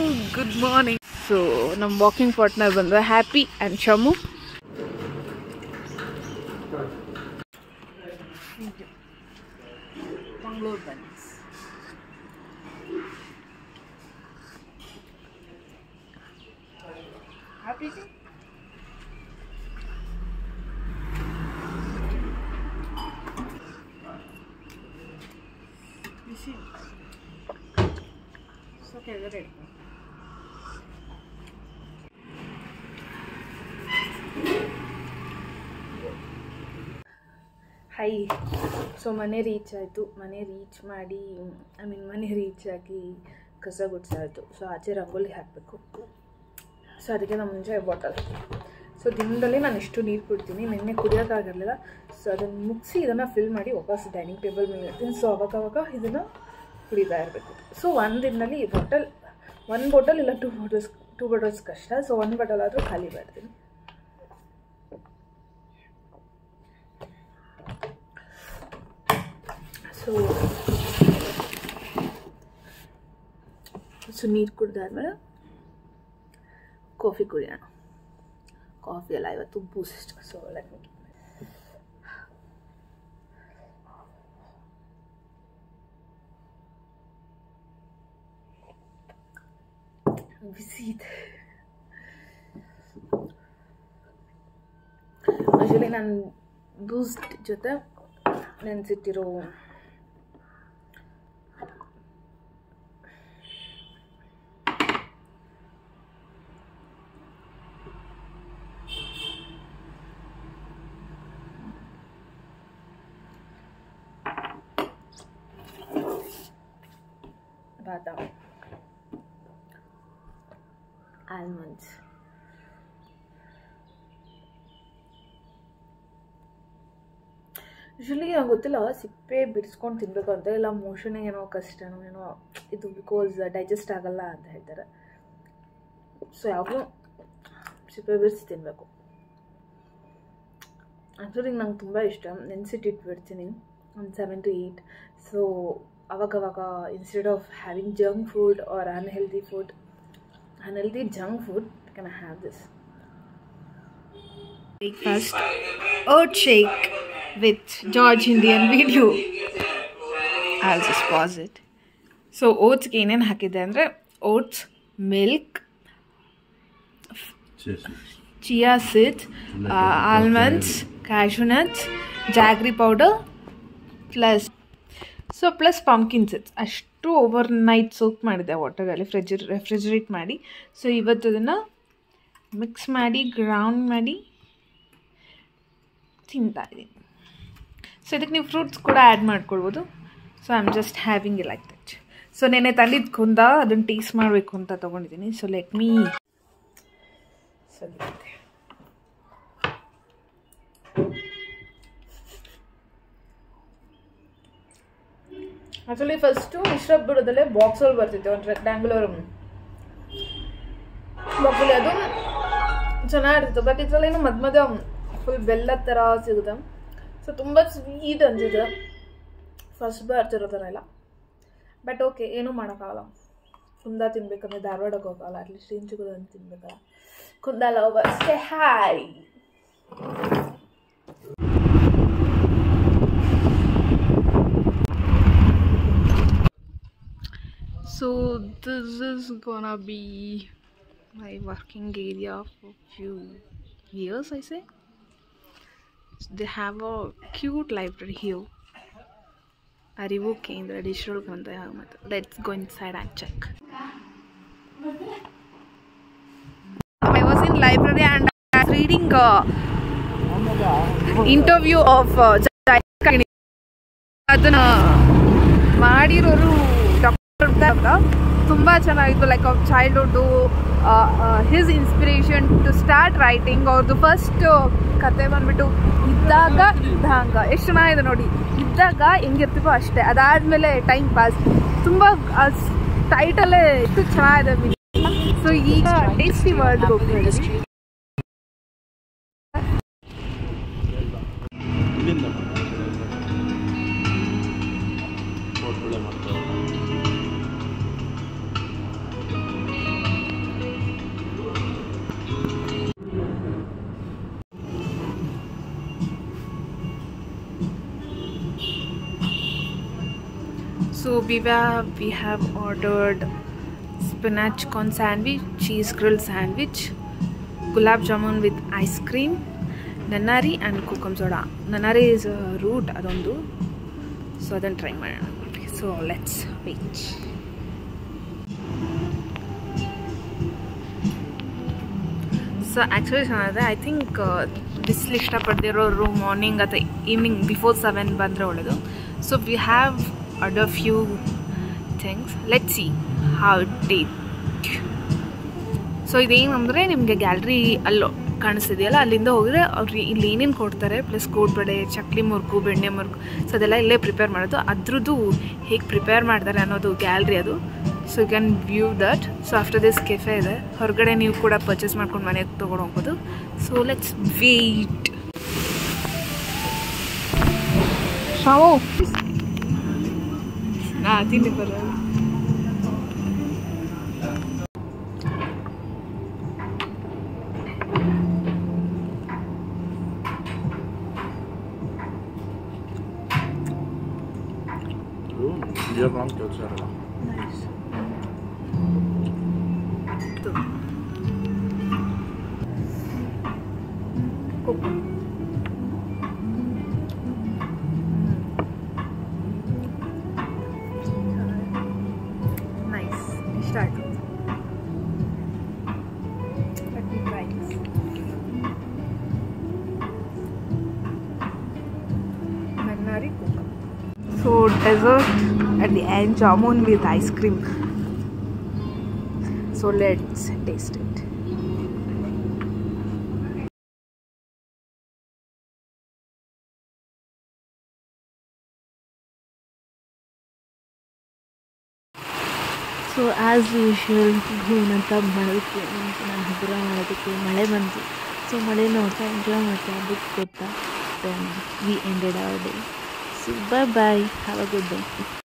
Good morning so ನಮ್ಮ walking partner ಬಂದ್ರೆ happy and Shamu Mangaluru buns happy ಬಿಸಿ ಸೊ ಕೆಳಗಡೆ ಇಟ್ಕೊ. ಹೈ ಸೊ ಮನೆ ರೀಚ್ ಆಯಿತು ಮನೆ ರೀಚ್ ಮಾಡಿ ಐ ಮೀನ್ ಮನೆ ರೀಚ್ ಆಗಿ ಕಸ ಗುಡ್ಸಾಯಿತು ಸೊ ಆಚೆ ರಂಗೋಲಿ ಹಾಕಬೇಕು ಸೊ ಅದಕ್ಕೆ ನಾನು ಮುಂಚೆ ಬಾಟಲ್ ಸೊ ದಿನದಲ್ಲಿ ನಾನು ಇಷ್ಟು ನೀರು ಕುಡ್ತೀನಿ ನಿನ್ನೆ ಕುಡಿಯೋಕ್ಕಾಗಿರಲಿಲ್ಲ ಸೊ ಅದನ್ನು ಮುಗಿಸಿ ಇದನ್ನು ಫಿಲ್ ಮಾಡಿ ವಾಪಸ್ ಡೈನಿಂಗ್ ಟೇಬಲ್ ಮೇಲೆ ಇಡ್ತೀನಿ ಸೊ ಅವಾಗ ಅವಾಗ ಇದನ್ನು ಕುಡಿತಾ ಇರಬೇಕು ಸೊ ಒಂದು ದಿನದಲ್ಲಿ ಈ ಬಾಟಲ್ ಒನ್ ಬಾಟಲ್ ಇಲ್ಲ ಟೂ ಬಾಟಲ್ಸ್ ಟೂ ಬಾಟಲ್ಸ್ ಕಷ್ಟ ಸೊ ಒಂದು ಬಾಟಲ್ ಆದರೂ ಖಾಲಿ ಮಾಡ್ತೀನಿ ಸೊ ಸೊ ನೀರು ಕುಡ್ದಾದ್ಮೇಲೆ ಕಾಫಿ ಕುಡಿಯೋಣ ಕಾಫಿ ಎಲ್ಲ ಇವತ್ತು ಬೂಸ್ಟ್ ಸೊ ಲೆಟ್ ಮಿ ಬಿಸಿ ಇದೆ ಆ್ಯಕ್ಚುಲಿ ನಾನು ಬೂಸ್ಟ್ ಜೊತೆ ನೆನೆಸಿಟ್ಟಿರೋ ಬಾದಾಮ್ ಆಲ್ಮಂಡ್ಸ್ ಯೂಶ್ವಲಿ ನಂಗೆ ಗೊತ್ತಿಲ್ಲ ಸಿಪ್ಪೆ ಬಿಡಿಸ್ಕೊಂಡು ತಿನ್ನಬೇಕು ಅಂತ ಇಲ್ಲ ಮೋಷನಿಗೆ ಏನೋ ಕಷ್ಟನೋ ಏನೋ ಇದು ಬಿಕಾಸ್ ಡೈಜೆಸ್ಟ್ ಆಗಲ್ಲ ಅಂತ ಹೇಳ್ತಾರೆ ಸೊ ಯಾವಾಗಲೂ ಸಿಪ್ಪೆ ಬಿಡಿಸಿ ತಿನ್ನಬೇಕು ಆ್ಯಕ್ಚುಲಿ ನಂಗೆ ತುಂಬ ಇಷ್ಟ ನೆನೆಸಿಟ್ಟಿಟ್ಬಿಡ್ತೀನಿ ಒಂದು ಸೆವೆನ್ ಟು ಏಯ್ಟ್ ಸೊ ಅವಾಗವಾಗ instead of having junk food or unhealthy food unhealthy junk food can I have this breakfast oat shake with George Indian video. I'll just pause it. So ಓಟ್ಸ್ಗೆ ಏನೇನು ಹಾಕಿದ್ದೆ ಅಂದರೆ oats milk chia seeds almonds cashew nuts jaggery powder plus so plus pumpkin seeds ಅಷ್ಟು overnight soak ಮಾಡಿದ್ದೆ ವಾಟರಲ್ಲಿ fridge refrigerate ಮಾಡಿ so ಇವತ್ತು ಅದನ್ನು ಮಿಕ್ಸ್ ಮಾಡಿ ಗ್ರೌಂಡ್ ಮಾಡಿ ತಿಂತಾ ಇದ್ದೀನಿ ಸೊ ಇದಕ್ಕೆ ನೀವು ಫ್ರೂಟ್ಸ್ ಕೂಡ ಆ್ಯಡ್ ಮಾಡ್ಕೊಳ್ಬೋದು so I am just having uh like that so ನೆನೆ ತಂದಿದ್ದು ಕುಂದ ಅದನ್ನು ಟೇಸ್ಟ್ ಮಾಡಬೇಕು ಅಂತ ತೊಗೊಂಡಿದ್ದೀನಿ ಸೊ ಲೆಟ್ ಮೀ ಸರಿ ಆ್ಯಕ್ಚುಲಿ ಫಸ್ಟು ಮಿಶ್ರಪ್ ಬಿಡೋದಲ್ಲೇ ಬಾಕ್ಸಲ್ಲಿ ಬರ್ತಿತ್ತು ಒಂದು ರೆಕ್ಟ್ಯಾಂಗ್ಯುಲರ್ ಬಾಕ್ಸಲ್ಲಿ ಅದು ಚೆನ್ನಾಗಿರ್ತಿತ್ತು ಬಟ್ ಇದರಲ್ಲಿ ಏನು ಮಧ್ಯ ಮಧ್ಯ ಫುಲ್ ಬೆಲ್ಲದ ಥರ ಸಿಗುತ್ತೆ ಸೊ ತುಂಬ ಸ್ವೀಟ್ ಅನ್ಸಿದೆ ಫಸ್ಟ್ ಬರ್ತಿರೋ ಥರ ಇಲ್ಲ ಬಟ್ ಓಕೆ ಏನೂ ಮಾಡೋಕ್ಕಾಗಲ್ಲ ಕುಂದ ತಿನ್ಬೇಕಂದ್ರೆ ಧಾರವಾಡಕ್ಕೆ ಹೋಗಲ್ಲ ಅಟ್ಲೀಸ್ಟ್ ಏನು ಸಿಗೋದು ಅಂತ ತಿನ್ಬೇಕಲ್ಲ ಕುಂದ ಲವ್ ಅಷ್ಟೇ hi So this is gonna be my working area for few years I say. They have a cute library here. ಅರಿವು ಕೇಂದ್ರ ಡಿಜಿಟಲ್ ಗ್ರಂಥಾಲಯ ಮತ್ತು let's go inside and check I was in library and reading interview of ಅದನ್ನ ಮಾಡಿರೋರು doctor ತುಂಬ ಚೆನ್ನಾಗಿತ್ತು like of childhood his inspiration to start writing ಅವ್ರದ್ದು first ಕತೆ ಬಂದ್ಬಿಟ್ಟು ಇದ್ದಾಗ ಇದ್ದಂಗ ಎಷ್ಟು ಚೆನ್ನಾಗಿದೆ ನೋಡಿ ಇದ್ದಾಗ ಹೆಂಗಿರ್ತೀವೋ ಅಷ್ಟೇ ಅದಾದಮೇಲೆ ಟೈಮ್ ಪಾಸ್ ತುಂಬ ಟೈಟಲ್ಲೇ ಎಷ್ಟು ಚೆನ್ನಾಗಿದೆ ಸೊ ಈಗ ಟೇಸ್ಟಿ ವರ್ಡ್ ಹೋಗ್ತಾ ಇಲ್ಲಿಂದ ಕೋಟ್ಬಳೆ ಮಾಡ್ತಾರೆ So Viva, we have ordered spinach corn sandwich, cheese grilled sandwich, gulab jamun with ice cream, nanari and kokum soda. Nanari is a root ಅದೊಂದು ಸೊ ಅದನ್ನು ಟ್ರೈ ಮಾಡೋಣ so let's wait so actually ಚೆನ್ನಾಗಿದೆ I think ಬಿಸಿಲು ಇಷ್ಟಪಡ್ದಿರೋರು morning ಅಥವಾ evening before seven ಬಂದರೆ ಒಳ್ಳೆಯದು so we have other few things let see how date so ಇದೇನಂದರೆ ನಿಮಗೆ ಗ್ಯಾಲ್ರಿ ಅಲ್ಲೋ ಕಾಣಿಸ್ತಿದೆಯಲ್ಲ ಅಲ್ಲಿಂದ ಹೋದರೆ ಅವ್ರು ಇಲ್ಲಿ ಏನೇನು ಕೊಡ್ತಾರೆ ಪ್ಲಸ್ ಕೋಡ್ಬಡೆ ಚಕ್ಲಿ ಮುರುಕು ಬೆಣ್ಣೆ ಮುರುಕು ಸೊ ಅದೆಲ್ಲ ಇಲ್ಲೇ ಪ್ರಿಪೇರ್ ಮಾಡೋದು ಅದ್ರದ್ದು ಹೇಗೆ ಪ್ರಿಪೇರ್ ಮಾಡ್ತಾರೆ ಅನ್ನೋದು ಗ್ಯಾಲ್ರಿ ಅದು so you can view that so after this cafe ಇದೆ ಹೊರಗಡೆ ನೀವು ಕೂಡ ಪರ್ಚೇಸ್ ಮಾಡ್ಕೊಂಡು ಮನೆಗೆ ತೊಗೊಂಡು ಹೋಗ್ಬೋದು ಸೊ ಲೆಟ್ಸ್ ವೇಟ್ ಶಾವು ನಾ ತಿಂಡಿ ಬರೋದು ಇದು ಇಯರ್ ಲಾಂಗ್ ಕೆಲಸ ಇರಲ್ಲ Nice. ನೈಸ್ ಇಷ್ಟ ಆಯ್ತು Let me try this. Nannari cook. So dessert at the end, jamun with ice cream. So let's taste it. So as usual ಏನಂತ ಮಾಡೋದಕ್ಕೆ ನಾನು ಹಗುರ ಮಾಡೋದಕ್ಕೆ ಮಳೆ ಬಂತು ಸೊ ಮಳೆ ನೋಡ್ತಾ ಎಂಜಾಯ್ ಮಾಡ್ತಾ ಬುಕ್ ಕೊಡ್ತಾ then we ended our day so bye bye have a good day